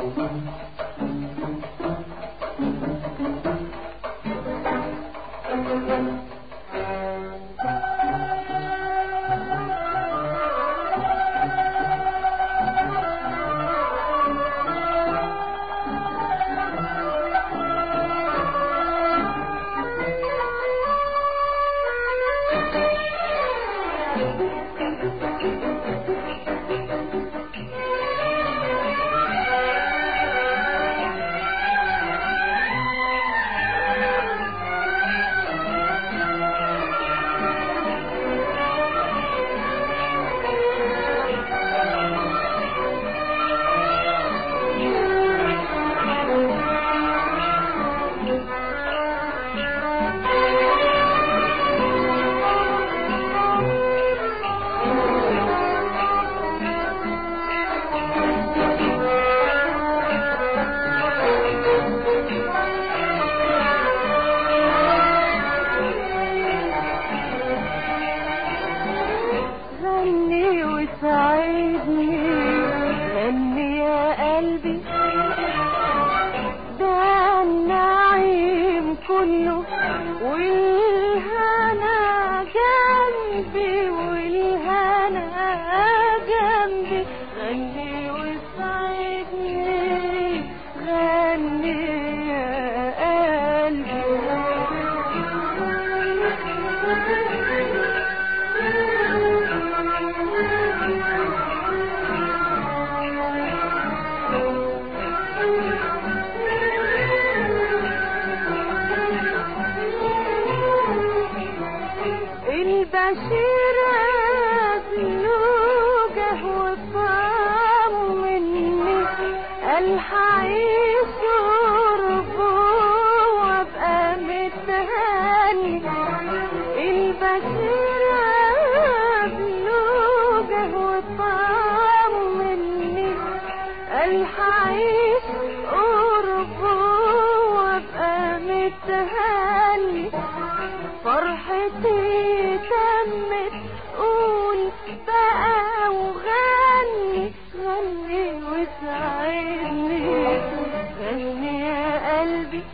غني وساعدني غني يا قلبي ده النعيم كله والهنا جنبي والهنا جنبي غني وساعدني غني يا البشير أبلوجه وطمني الحعيش شربه وابقى متهني البشير أبلوجه وطمني الحعيش قربه وابقى متهني فرحتي تمت قول بقى وغني غني وساعدني غني يا قلبي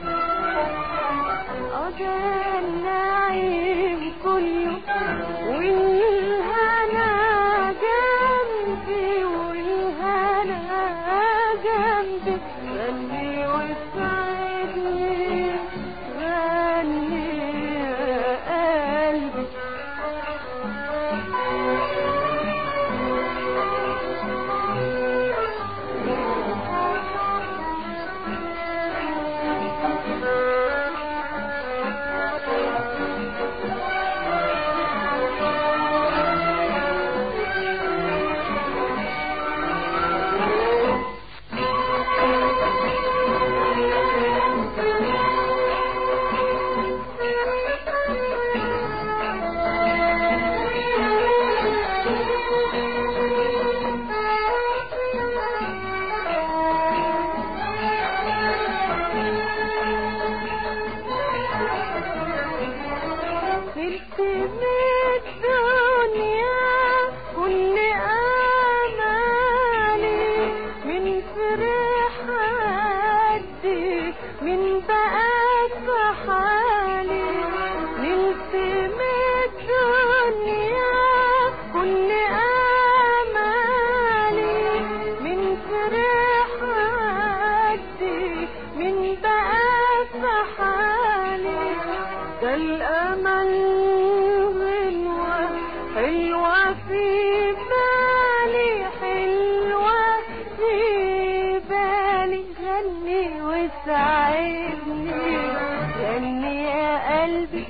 ده النعيم كله والهنا جنبي والهنا جنبي غني وساعدني غني يا قلبي سرت من الدنيا كل امالي من فرح حدي من بقى في حالي نلت من الدنيا كل امالي من فرح حدي من بقى في حالي ده الأمل غنوة حلوة في بالي حلوة في بالي غني وساعدني غني يا قلبي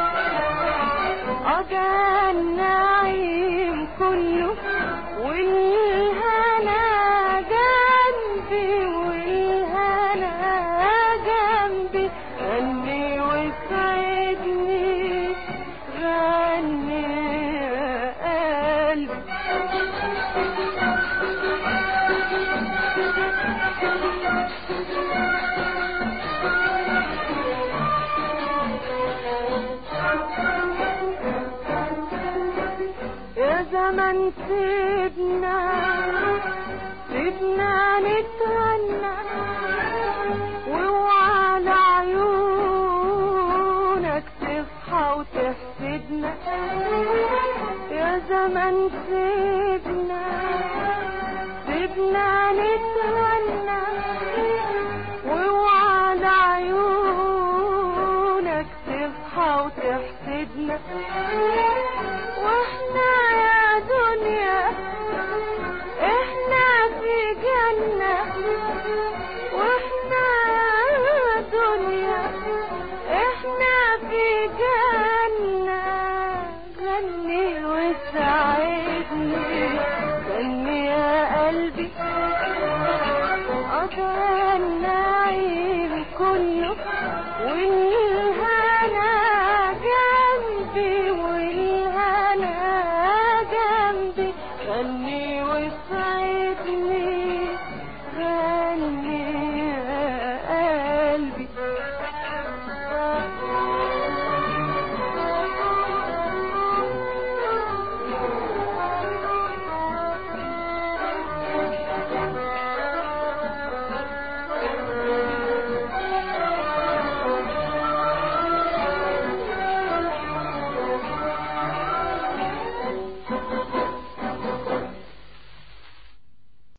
ده النعيم كله والهنا جنبي والهنا جنبي غني وساعدني غني يا قلبي يا زمن سيبنا سيبنا نتهنى زمن سيبنا سيبنا نتولى واوعى عيونك تصحى وتحسدنا واحنا يا دنيا احنا في جنة واحنا يا دنيا احنا في جنة غني وساعدني غني يا قلبي أتمنى